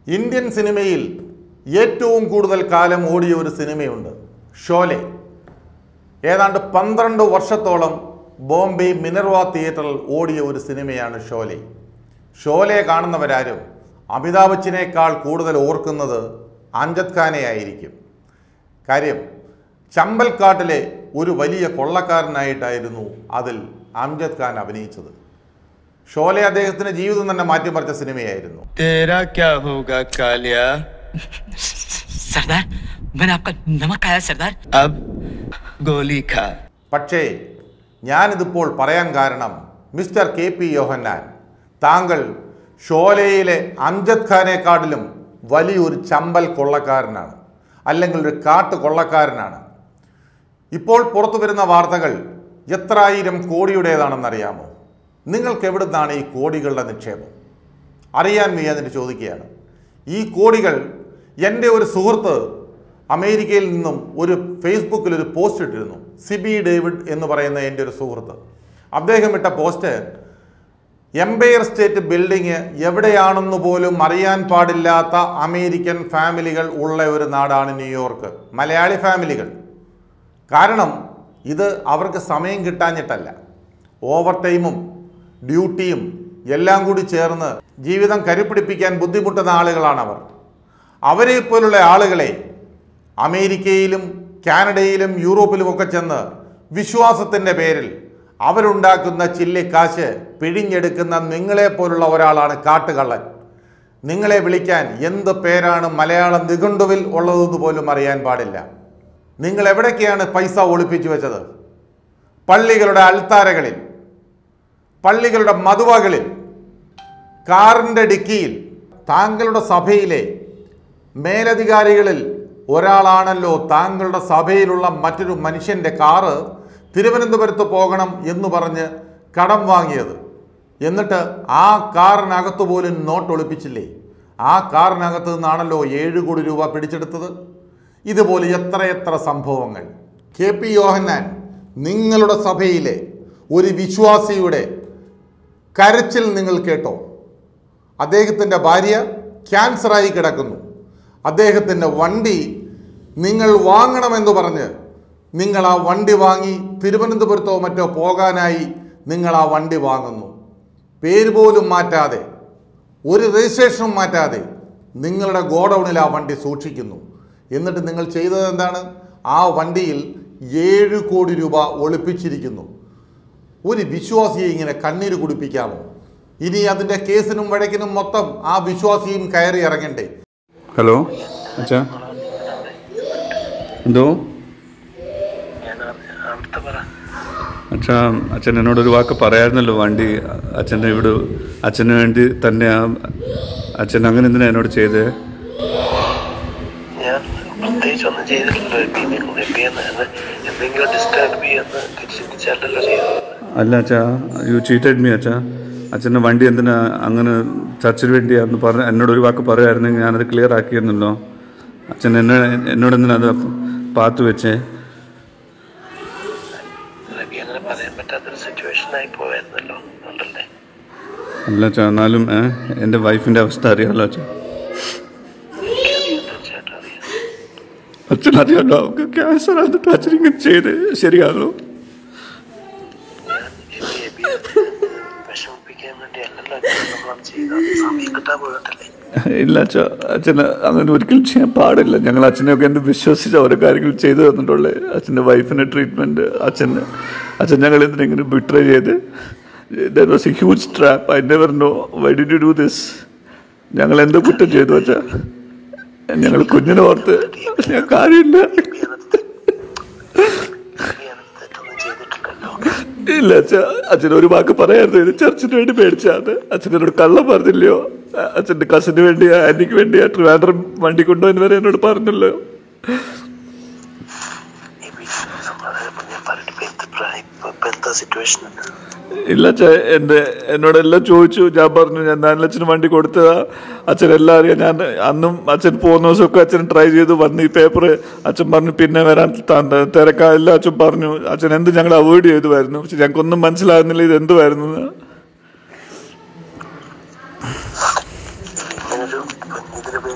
Indian സിനിമയിൽ ഏറ്റവും കൂടുതൽ കാലം ഓടിയ ഒരു സിനിമയുണ്ട് ഷോലെ ഏതാണ്ട് പന്ത്രണ്ട് വർഷത്തോളം ബോംബെ മിനർവ തിയേറ്ററിൽ ഓടിയ ഒരു സിനിമയാണ് ഷോലെ ഷോലെ കാണുന്നവരാരും അമിതാഭ് ബച്ചനേക്കാൾ കൂടുതൽ ഓർക്കുന്നത് അംജദ് ഖാനെ ആയിരിക്കും കാര്യം ചമ്പൽക്കാട്ടിലെ ഒരു വലിയ കൊള്ളക്കാരനായിട്ടായിരുന്നു അതിൽ അംജദ് ഖാൻ അഭിനയിച്ചത് ഷോലെ അദ്ദേഹത്തിന്റെ ജീവിതം തന്നെ മാറ്റിമറിച്ച സിനിമയായിരുന്നു तेरा क्या होगा कालिया सरदार मैंने आपका नमक खाया सरदार अब गोली खा പക്ഷേ ഞാനിതിപ്പോൾ പറയാൻ കാരണം മിസ്റ്റർ കെ പി യോഹന്നാൻ താങ്കൾ ഷോലയിലെ അംജദ് ഖാനേക്കാട്ടിലും വലിയൊരു ചമ്പൽ കൊള്ളക്കാരനാണ് അല്ലെങ്കിൽ ഒരു കാട്ട് കൊള്ളക്കാരനാണ് ഇപ്പോൾ പുറത്തു വരുന്ന വാർത്തകൾ എത്രായിരം കോടിയുടേതാണെന്നറിയാമോ നിങ്ങൾക്ക് എവിടുന്നാണ് ഈ കോടികളുടെ നിക്ഷേപം അറിയാൻ വയ്യാതിന് ചോദിക്കുകയാണ് ഈ കോടികൾ എൻ്റെ ഒരു സുഹൃത്ത് അമേരിക്കയിൽ നിന്നും ഒരു ഫേസ്ബുക്കിൽ ഒരു പോസ്റ്റ് ഇട്ടിരുന്നു സിബി ഡേവിഡ് എന്ന് പറയുന്ന എൻ്റെ ഒരു സുഹൃത്ത് അദ്ദേഹം ഇട്ട പോസ്റ്റ് എംപയർ സ്റ്റേറ്റ് ബിൽഡിംഗ് എവിടെയാണെന്ന് പോലും അറിയാൻ പാടില്ലാത്ത അമേരിക്കൻ ഫാമിലികൾ ഉള്ള ഒരു നാടാണ് ന്യൂയോർക്ക് മലയാളി ഫാമിലികൾ കാരണം ഇത് അവർക്ക് സമയം കിട്ടാഞ്ഞിട്ടല്ല ഓവർ ടൈമും ഡ്യൂട്ടിയും എല്ലാം കൂടി ചേർന്ന് ജീവിതം കരുപിടിപ്പിക്കാൻ ബുദ്ധിമുട്ടുന്ന ആളുകളാണ് അവർ അവരെ പോലുള്ള ആളുകളെ അമേരിക്കയിലും കാനഡയിലും യൂറോപ്പിലുമൊക്കെ ചെന്ന് വിശ്വാസത്തിൻ്റെ പേരിൽ അവരുണ്ടാക്കുന്ന ചില്ലിക്കാശ് പിഴിഞ്ഞെടുക്കുന്ന നിങ്ങളെപ്പോലുള്ള ഒരാളാണ് കാട്ടുകള്ളൻ നിങ്ങളെ വിളിക്കാൻ എന്ത് പേരാണ് മലയാളം നിഘണ്ടുവിൽ ഉള്ളതെന്ന് പോലും അറിയാൻ പാടില്ല നിങ്ങൾ എവിടേക്കാണ് പൈസ ഒളിപ്പിച്ചു വെച്ചത് പള്ളികളുടെ അൾത്താരകളിൽ പള്ളികളുടെ മധുവകളിൽ കാറിൻ്റെ ഡിക്കിയിൽ താങ്കളുടെ സഭയിലെ മേലധികാരികളിൽ ഒരാളാണല്ലോ താങ്കളുടെ സഭയിലുള്ള മറ്റൊരു മനുഷ്യൻ്റെ കാറ് തിരുവനന്തപുരത്ത് പോകണം എന്ന് പറഞ്ഞ് കടം വാങ്ങിയത് എന്നിട്ട് ആ കാറിനകത്ത് പോലും നോട്ട് ഒളിപ്പിച്ചില്ലേ ആ കാറിനകത്ത് നിന്നാണല്ലോ ഏഴ് കോടി രൂപ പിടിച്ചെടുത്തത് ഇതുപോലെ എത്രയെത്ര സംഭവങ്ങൾ കെ പി യോഹന്നാൻ നിങ്ങളുടെ സഭയിലെ ഒരു വിശ്വാസിയുടെ കരച്ചിൽ നിങ്ങൾ കേട്ടോ അദ്ദേഹത്തിൻ്റെ ഭാര്യ ക്യാൻസറായി കിടക്കുന്നു അദ്ദേഹത്തിൻ്റെ വണ്ടി നിങ്ങൾ വാങ്ങണമെന്ന് പറഞ്ഞ് നിങ്ങൾ ആ വണ്ടി വാങ്ങി തിരുവനന്തപുരത്തോ മറ്റോ പോകാനായി നിങ്ങൾ ആ വണ്ടി വാങ്ങുന്നു പേര് പോലും മാറ്റാതെ ഒരു രജിസ്ട്രേഷനും മാറ്റാതെ നിങ്ങളുടെ ഗോഡൗണിൽ ആ വണ്ടി സൂക്ഷിക്കുന്നു എന്നിട്ട് നിങ്ങൾ ചെയ്തത് എന്താണ് ആ വണ്ടിയിൽ ഏഴ് കോടി രൂപ ഒളിപ്പിച്ചിരിക്കുന്നു ഒരു വിശ്വാസിയെ ഇങ്ങനെ കണ്ണീര് കുടിപ്പിക്കാമോ ഇനി അതിൻ്റെ കേസിനും വഴക്കിനും മൊത്തം ആ വിശ്വാസിയും കയറി ഇറങ്ങണ്ടേ ഹലോ അച്ഛാ എന്തോ അച്ഛാ അച്ഛൻ എന്നോടൊരു വാക്ക് പറയായിരുന്നല്ലോ വണ്ടി അച്ഛൻ്റെ ഇവിടെ അച്ഛന് വേണ്ടി തന്നെ ആ അച്ഛൻ അങ്ങനെ എന്തിനാ എന്നോട് ചെയ്തേ ഞാൻ പ്രത്യേകിച്ച് ഒന്നും ചെയ്തിട്ടില്ല എബി നിങ്ങൾ എബി എന്ന് എന്തെങ്കിലും ഡിസ്റ്റർബ് ചെയ്യുന്ന ചിന്തിച്ചല്ലല്ലോ ചെയ്തത് അല്ല അച്ഛാ യു ചീറ്റഡ് മീ അച്ഛാ അച്ഛൻ്റെ വണ്ടി എന്തിനാ അങ്ങനെ ചർച്ചിന് വേണ്ടിയാന്ന് പറഞ്ഞ് എന്നോട് ഒരു വാക്ക് പറയുമായിരുന്നെങ്കിൽ ഞാനത് ക്ലിയർ ആക്കിയിരുന്നല്ലോ അച്ഛൻ എന്നെ എന്നോട് എന്തിനാ അത് പാത്തു വെച്ചേ എബി അങ്ങനെ പറയാൻ പറ്റാത്തൊരു സിറ്റുവേഷൻ ആയി പോയായിരുന്നല്ലോ ഉണ്ടല്ലേ അല്ല അച്ഛാ എന്നാലും ഏ, എൻ്റെ വൈഫിൻ്റെ അവസ്ഥ അറിയാമല്ലോ അച്ഛാ എനിക്കറിയാം തീർച്ചയായിട്ടും അറിയാം അച്ഛൻ അറിയാമല്ലോ അവർക്ക് ക്യാൻസർ എന്നിട്ട് അച്ഛൻ ഇങ്ങനെ ചെയ്ത് ശരിയാണല്ലോ ഞാൻ എബി എബി വിഷമിപ്പിക്കാൻ വേണ്ടി അല്ലല്ലോ നമ്മളത് ചെയ്തത് സമയം കിട്ടാൻ പോയിട്ടല്ലേ ഇല്ല അച്ഛാ അച്ഛന് അങ്ങനെ ഒരിക്കലും ചെയ്യാൻ പാടില്ല ഞങ്ങൾ അച്ഛനെയൊക്കെ എന്ത് വിശ്വസിച്ച് ഓരോ കാര്യങ്ങൾ ചെയ്തു തന്നിട്ടുള്ളേ അച്ഛൻ്റെ വൈഫിൻ്റെ ട്രീറ്റ്മെൻറ്റ് അച്ഛന് അച്ഛൻ ഞങ്ങൾ എന്തിനെങ്ങനെ ബിട്രേ ചെയ്ത് there was a huge trap I never know why did you do this ഞങ്ങൾ എന്ത് കുറ്റം ചെയ്തു അച്ഛാ ഞങ്ങൾ കുഞ്ഞിനെ ഓർത്ത് ഞാൻ കാര്യമില്ല എബി അതിനകത്ത് എബി അതിനകത്ത് തെറ്റൊന്നും ചെയ്തിട്ടില്ലല്ലോ ഇല്ല അച്ഛാ അച്ഛൻ ഒരു വാക്ക് പറയായിരുന്നു ഇത് ചർച്ചിന് വേണ്ടി മേടിച്ചാന്ന് അച്ഛൻ എന്നോട് കള്ളം പറഞ്ഞില്ലയോ അച്ഛൻ്റെ കസിന് വേണ്ടി ആന്റിക്ക് വേണ്ടി ട്രിവാൻഡ്രം വണ്ടി കൊണ്ടുപോകാൻ വരെ എന്നോട് പറഞ്ഞല്ലോ എബി സമാധാനം ഞാൻ പറഞ്ഞിട്ട് ഇപ്പൊ എന്ത് പ്രായം ഇപ്പൊ ഇപ്പൊ എന്താ സിറ്റുവേഷൻ ഇല്ല അച്ഛാ എൻ്റെ എന്നോട് എല്ലാം ചോദിച്ചു ഞാൻ പറഞ്ഞു ഞാൻ നാലച്ഛന് വണ്ടി കൊടുത്തതാ അച്ഛൻ എല്ലാം അറിയാം ഞാൻ അന്നും അച്ഛൻ പോകുന്ന ദിവസമൊക്കെ അച്ഛൻ ട്രൈ ചെയ്തു വന്ന് ഈ പേപ്പർ അച്ഛൻ പറഞ്ഞു പിന്നെ വരാൻ താൻ തിരക്കാല്ല അച്ഛൻ പറഞ്ഞു അച്ഛൻ എന്ത് ഞങ്ങൾ അവോയ്ഡ് ചെയ്തുമായിരുന്നു പക്ഷെ ഞങ്ങൾക്കൊന്നും മനസ്സിലാകുന്നില്ല ഇത് എന്തുമായിരുന്നു എന്ന്. ഇങ്ങനൊരു ഇതിന്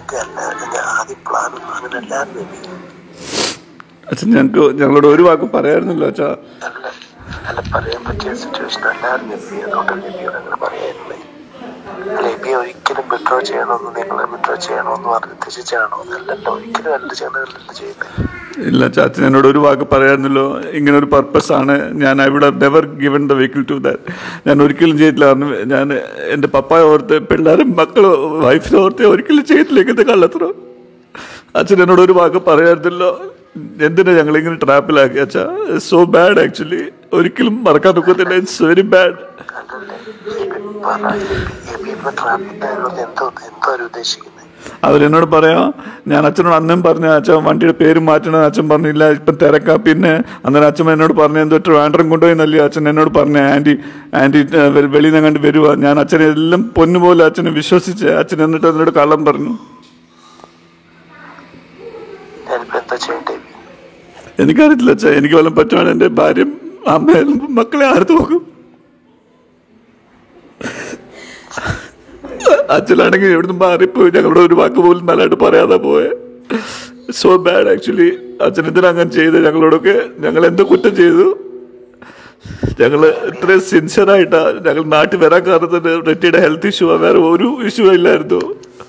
അല്ലായിരുന്നു എബി അച്ഛൻ ഞങ്ങൾക്ക് ഞങ്ങളോട് ഒരു വാക്ക് പറയായിരുന്നല്ലോ അച്ഛാ അല്ല അല്ല പറയാൻ പറ്റിയ സിറ്റുവേഷൻ അല്ലായിരുന്നു എബി അതുകൊണ്ടല്ലേ എബിയോട് അങ്ങനെ പറയായിരുന്നേ അല്ല എബി ഒരിക്കലും വിഡ്രോ ചെയ്യണമെന്ന് നിങ്ങൾ വിഡ്രോ ചെയ്യണമെന്ന് പറഞ്ഞ് തിരിച്ചാണോ അല്ലല്ലോ ഒരിക്കലും അല്ല ചെയ്യുന്നതല്ലല്ലോ ചെയ്യുന്നത് ഇല്ല അച്ഛാ അച്ഛൻ എന്നോട് ഒരു വാക്ക് പറയായിരുന്നല്ലോ ഇങ്ങനെ ഒരു പർപ്പസ് ആണ് ഞാൻ I would never given the vehicle to that ഞാൻ ഒരിക്കലും ചെയ്തില്ല കാരണം ഞാൻ എൻ്റെ പപ്പായ ഓർത്ത് പിള്ളേരും മക്കളോ വൈഫിനെ ഓർത്ത് ഒരിക്കലും ചെയ്തില്ല ഇങ്ങനത്തെ കള്ളത്തരം അച്ഛൻ എന്നോട് ഒരു വാക്ക് പറയായിരുന്നല്ലോ എന്തിനാ ഞങ്ങൾ ഇങ്ങനെ ട്രാപ്പിലാക്കി അച്ഛാ സോ ബാഡ് ആക്ച്വലി ഒരിക്കലും മറക്കാൻ നോക്കത്തില്ല ഇറ്റ്സ് വെരി ബാഡ് അല്ലല്ലേ എബി പറ എബി ഇപ്പൊ ട്രാഫിക് എന്തോ എന്തോ അവർ ഉദ്ദേശിക്കുന്നത് അവരെന്നോട് പറയാം ഞാൻ അച്ഛനോട് അന്നും പറഞ്ഞു അച്ഛൻ വണ്ടിയുടെ പേര് മാറ്റണം അച്ഛൻ പറഞ്ഞില്ല ഇപ്പം തിരക്കാം പിന്നെ അന്നേരം അച്ഛൻ എന്നോട് പറഞ്ഞു എന്തോ ട്രിവാൻഡ്രം കൊണ്ടുപോയി നല്ലേ അച്ഛൻ എന്നോട് പറഞ്ഞു ആൻറ്റി ആൻറ്റി വെളിയിൽ നിന്ന് കണ്ട് വരുക ഞാൻ അച്ഛനെ എല്ലാം പൊന്നുപോലെ അച്ഛനെ വിശ്വസിച്ച് അച്ഛൻ എന്നിട്ട് എന്നോട് കള്ളം പറഞ്ഞു ഞാനിപ്പോ എന്താ ചെയ്യണ്ടേ എബി എനിക്കറിയത്തില്ല അച്ഛാ എനിക്ക് വല്ലതും പറ്റുവാണ് എൻ്റെ ഭാര്യയും അമ്മയും മക്കളെ ആർത്ത് നോക്കും അച്ഛനാണെങ്കിൽ എവിടുന്ന് മാറിപ്പോയി ഞങ്ങളുടെ ഒരു വാക്ക് പോലും നല്ലതായിട്ട് പറയാതെ പോയെ സോ ബാഡ് ആക്ച്വലി അച്ഛൻ എന്തിനാ അങ്ങനെ ചെയ്ത് ഞങ്ങളോടൊക്കെ ഞങ്ങൾ എന്ത് കുറ്റം ചെയ്തു ഞങ്ങൾ ഇത്രയും സിൻസിയറായിട്ടാ ഞങ്ങൾ നാട്ടിൽ വരാൻ കാരണത്തിന് റെറ്റിയുടെ ഹെൽത്ത് ഇഷ്യൂ വേറെ ഒരു ഇഷ്യൂ ഇല്ലായിരുന്നു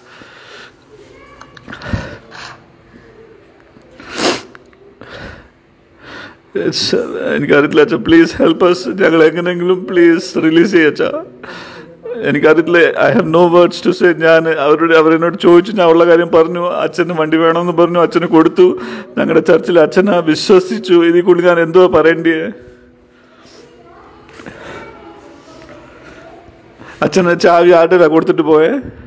It's, uh, എനിക്കറിയത്തില്ല അച്ഛാ പ്ലീസ് ഹെൽപ്പ് അസ് ഞങ്ങൾ എങ്ങനെയെങ്കിലും പ്ലീസ് റിലീസ് ചെയ്യച്ചാ എനിക്കറിയത്തില്ല I have no words to say ഞാൻ അവരോട് അവരെന്നോട് ചോദിച്ചു ഞാൻ ഉള്ള കാര്യം പറഞ്ഞു അച്ഛന് വണ്ടി വേണമെന്ന് പറഞ്ഞു അച്ഛന് കൊടുത്തു ഞങ്ങളുടെ ചർച്ചിൽ അച്ഛനെ വിശ്വസിച്ചു ഇതിൽ കൂടുതൽ ഞാൻ എന്തോ പറയണ്ടേ അച്ഛന് ചാവി ആട്ടില കൊടുത്തിട്ട് പോയേ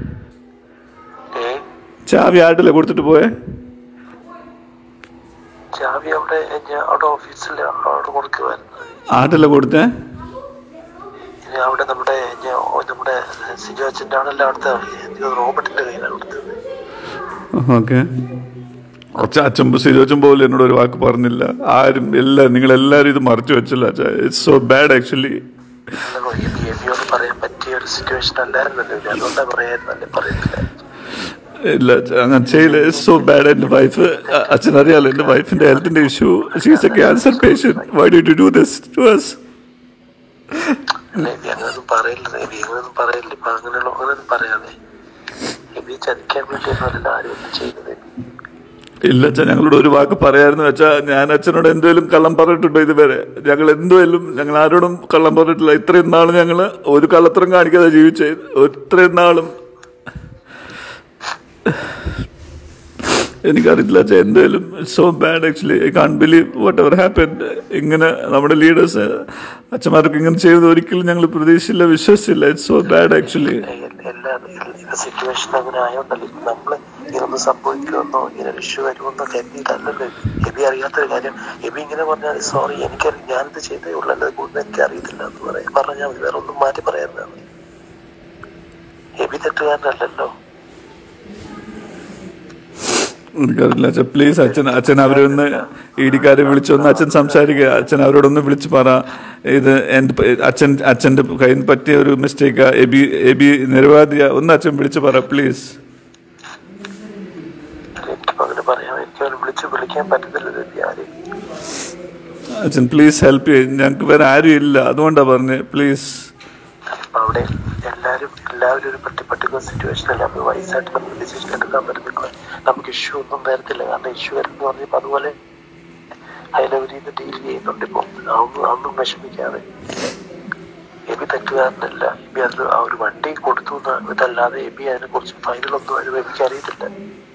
ഏ ചാവി ആട്ടില കൊടുത്തിട്ട് പോയേ ചാവി അവിടെ ഞാൻ അവിടെ ഓഫീസിൽ അവിടെ കൊടുക്കുമായിരുന്നു ആട്ടില കൊടുത്തേ ഇനി അവിടെ നമ്മുടെ ഞാൻ ഓ, നമ്മുടെ സിജോ അച്ഛൻ്റെ ആണല്ലോ അവിടുത്തെ എനിക്ക് റോബർട്ടിന്റെ കയ്യിലാണ് കൊടുത്തത് ഓക്കെ അച്ഛൻ അച്ഛൻ സിജോച്ചൻ പോലും എന്നോട് ഒരു വാക്ക് പറഞ്ഞില്ല ആരും എല്ലാം നിങ്ങൾ എല്ലാവരും ഇത് മറച്ചു വെച്ചില്ല അച്ഛാ ഇറ്റ്സ് സോ ബാഡ് ആക്ച്വലി അല്ലല്ലോ എബി എബിയോട് പറയാൻ പറ്റിയ ഒരു സിറ്റുവേഷൻ അല്ലായിരുന്നല്ലോ ഇനി അതുകൊണ്ടാ പറയായിരുന്നല്ലേ പറയത്തില്ല ഇല്ല അച്ഛാ അങ്ങനെ ചെയ്യില്ല ഇറ്റ്സ് സോ ബാഡ് എൻ്റെ വൈഫ് അച്ഛൻ അറിയാലോ എൻ്റെ വൈഫിൻ്റെ ഹെൽത്തിൻ്റെ issue she's a cancer patient why do do this to us അല്ല എബി അങ്ങനൊന്നും പറയില്ല എബി അങ്ങനൊന്നും പറയില്ല ഇപ്പൊ അങ്ങനെയുള്ള അങ്ങനൊന്നും പറയാതെ എബി ചതിക്കാൻ വേണ്ടിയൊന്നുമല്ല ആരും ഒന്നും ചെയ്യുന്നത് എബി ഇല്ല അച്ഛാ ഞങ്ങളോട് ഒരു വാക്ക് പറയായിരുന്നു വെച്ചാ ഞാൻ അച്ഛനോട് എന്തേലും കള്ളം പറഞ്ഞിട്ടുണ്ടോ ഇതുവരെ ഞങ്ങൾ എന്തേലും ഞങ്ങൾ ആരോടും കള്ളം പറഞ്ഞിട്ടില്ല ഇത്രയും നാൾ ഞങ്ങൾ ഒരു കള്ളത്തരം കാണിക്കാതെ ജീവിച്ചേ ഇത്രയും നാളും എനിക്കറിയില്ല അച്ഛാ എന്തേലും so bad actually I can't believe whatever happen ഇങ്ങനെ നമ്മുടെ ലീഡേഴ്സ് അച്ഛന്മാർക്ക് ഇങ്ങനെ ചെയ്തത് ഒരിക്കലും ഞങ്ങൾ പ്രതീക്ഷിച്ചില്ല വിശ്വസിച്ചില്ല ഇറ്റ്സ് സോ ബാഡ് ആക്ച്വലി എല്ലാ സിറ്റുവേഷൻ അങ്ങനെ ആയോണ്ടല്ലോ ഇപ്പൊ നമ്മള് ഇങ്ങനൊന്നും സംഭവിക്കുമെന്നോ ഇങ്ങനെ ഒരു ഇഷ്യൂ വരുമെന്നോ കരുതിയിട്ടല്ലല്ലോ എബി അറിയാത്തൊരു കാര്യം എബി ഇങ്ങനെ പറഞ്ഞാൽ സോറി എനിക്ക് ഞാനിത് ചെയ്തേ ഉള്ളല്ലോ കൂടുതൽ എനിക്ക് അറിയത്തില്ല എന്ന് പറയാം പറഞ്ഞാൽ മതി വേറെ ഒന്നും മാറ്റി പറയാറുണ്ട് എബി തെറ്റുകാരനല്ലല്ലോ എനിക്കറിയില്ല അച്ഛൻ പ്ലീസ് അച്ഛൻ അച്ഛൻ അവരൊന്ന് ഇടിക്കാരെ വിളിച്ചൊന്ന് അച്ഛൻ സംസാരിക്കുക അച്ഛൻ അവരോടൊന്ന് വിളിച്ച് പറ ഇത് എൻ്റെ പ- അച്ഛൻ അച്ഛൻ്റെ കയ്യിൽ നിന്ന് പറ്റിയ ഒരു മിസ്റ്റേക്കാ എബി എബി നിരവാദിയ ഒന്ന് അച്ഛൻ വിളിച്ച് പറ പ്ലീസ് എനിക്കിപ്പോ അങ്ങനെ പറയാം എനിക്ക് അവനെ വിളിച്ച് വിളിക്കാൻ പറ്റുന്നില്ലല്ലോ എബി ആരെയും അച്ഛൻ പ്ലീസ് ഹെൽപ്പ് ചെയ്യും ഞങ്ങൾക്ക് വേറെ ആരും ഇല്ല അതുകൊണ്ടാണ് പറഞ്ഞത് പ്ലീസ് അപ്പൊ അവിടെ എല്ലാരും എല്ലാവരും ഒരു പട്ടി പർട്ടിക്കുലർ സിറ്റുവേഷൻ അല്ല അപ്പൊ വയസ്സായിട്ട് നമുക്ക് ഡിസിഷൻ എടുക്കാൻ പറ്റുന്നില്ല നമുക്ക് ഇഷ്യൂ ഒന്നും വരത്തില്ല കാരണം ഇഷ്യൂ വരുന്ന പറഞ്ഞപ്പോ അതുപോലെ ഹൈലവരിന്ന് ഡീൽ ചെയ്യുന്നുണ്ട് ഇപ്പൊ അതൊന്നും അതൊന്നും വിഷമിക്കാതെ എബി തെറ്റുകാരനല്ല എബി അത് ആ ഒരു വണ്ടി കൊടുത്തു എന്ന് ഇതല്ലാതെ എബി അതിനെ കുറിച്ച് ഫൈനലൊന്നും അത് എബിക്ക് അറിയത്തില്ല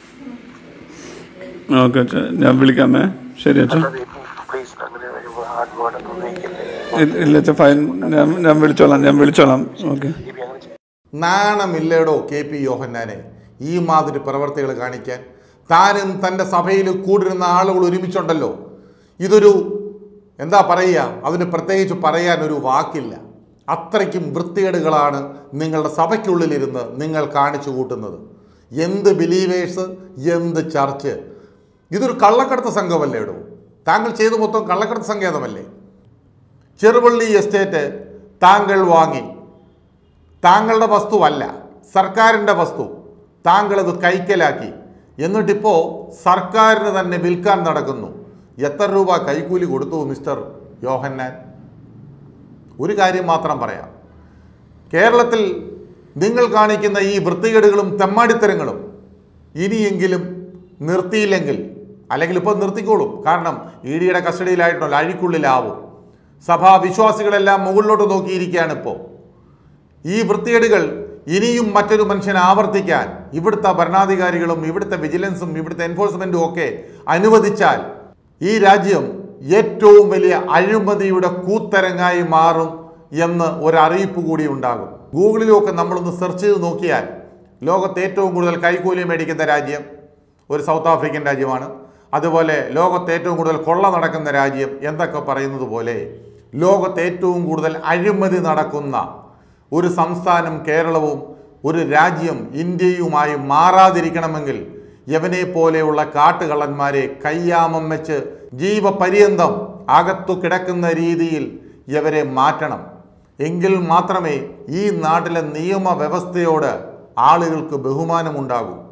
ഓക്കെ അച്ഛൻ ഞാൻ വിളിക്കാമേ ശരി അച്ഛൻ അല്ലാതെ എബി പ്ലീസ് അങ്ങനെ ഹാർഡ് വേർഡൊന്നും ഉപയോഗിക്കില്ലേ ഇല്ല- ഇല്ല അച്ഛൻ ഫൈൻ ഞാൻ ഞാൻ വിളിച്ചോളാം ഞാൻ വിളിച്ചോളാം ഓക്കെ എബി അങ്ങനെ ചെയ്യ- നാണമില്ലേടോ കെ പി യോഹന്നാനെ ഈ മാതിരി പ്രവർത്തികൾ കാണിക്കാൻ താനും തൻ്റെ സഭയിൽ കൂടിരുന്ന ആളുകൾ ഒരുമിച്ചുണ്ടല്ലോ ഇതൊരു എന്താ പറയുക അതിന് പ്രത്യേകിച്ച് പറയാൻ ഒരു വാക്കില്ല അത്രയ്ക്കും വൃത്തികേടുകളാണ് നിങ്ങളുടെ സഭയ്ക്കുള്ളിലിരുന്ന് നിങ്ങൾ കാണിച്ചു കൂട്ടുന്നത് എന്ത് ബിലീവേഴ്സ് എന്ത് ചർച്ച് ഇതൊരു കള്ളക്കടത്ത് സംഘമല്ലേടോ താങ്കൾ ചെയ്തു മൊത്തം കള്ളക്കടത്ത് സങ്കേതമല്ലേ ചെറുവള്ളി എസ്റ്റേറ്റ് താങ്കൾ വാങ്ങി താങ്കളുടെ വസ്തുവല്ല സർക്കാരിൻ്റെ വസ്തു താങ്കളത് കൈക്കലാക്കി എന്നിട്ടിപ്പോൾ സർക്കാരിന് തന്നെ വിൽക്കാൻ നടക്കുന്നു എത്ര രൂപ കൈക്കൂലി കൊടുത്തു മിസ്റ്റർ യോഹന്നാൻ ഒരു കാര്യം മാത്രം പറയാം കേരളത്തിൽ നിങ്ങൾ കാണിക്കുന്ന ഈ വൃത്തികേടുകളും തെമ്മാടിത്തരങ്ങളും ഇനിയെങ്കിലും നിർത്തിയില്ലെങ്കിൽ അല്ലെങ്കിൽ ഇപ്പോൾ നിർത്തിക്കോളും കാരണം ഇ ഡിയുടെ കസ്റ്റഡിയിലായിട്ടുള്ള അഴിക്കുള്ളിലാവും സഭാ വിശ്വാസികളെല്ലാം മുകളിലോട്ട് നോക്കിയിരിക്കുകയാണ് ഇപ്പോൾ ഈ വൃത്തികേടുകൾ ഇനിയും മറ്റൊരു മനുഷ്യൻ ആവർത്തിക്കാൻ ഇവിടുത്തെ ഭരണാധികാരികളും ഇവിടുത്തെ വിജിലൻസും ഇവിടുത്തെ എൻഫോഴ്സ്മെൻറ്റും ഒക്കെ അനുവദിച്ചാൽ ഈ രാജ്യം ഏറ്റവും വലിയ അഴിമതിയുടെ കൂത്തരങ്ങായി മാറും എന്ന് ഒരറിയിപ്പ് കൂടി ഉണ്ടാകും ഗൂഗിളിലൊക്കെ നമ്മളൊന്ന് സെർച്ച് ചെയ്ത് നോക്കിയാൽ ലോകത്ത് ഏറ്റവും കൂടുതൽ കൈക്കൂലി മേടിക്കുന്ന രാജ്യം ഒരു സൗത്ത് ആഫ്രിക്കൻ രാജ്യമാണ് അതുപോലെ ലോകത്ത് ഏറ്റവും കൂടുതൽ കൊള്ള നടക്കുന്ന രാജ്യം എന്നൊക്കെ പറയുന്നത് പോലെ ലോകത്ത് ഏറ്റവും കൂടുതൽ അഴിമതി നടക്കുന്ന ഒരു സംസ്ഥാനം കേരളവും ഒരു രാജ്യം ഇന്ത്യയുമായി മാറാതിരിക്കണമെങ്കിൽ യവനെ പോലെയുള്ള കാട്ടുകള്ളന്മാരെ കയ്യാമം വെച്ച് ജീവപര്യന്തം അകത്തു കിടക്കുന്ന രീതിയിൽ ഇവരെ മാറ്റണം എങ്കിൽ മാത്രമേ ഈ നാട്ടിലെ നിയമവ്യവസ്ഥയോട് ആളുകൾക്ക് ബഹുമാനമുണ്ടാകൂ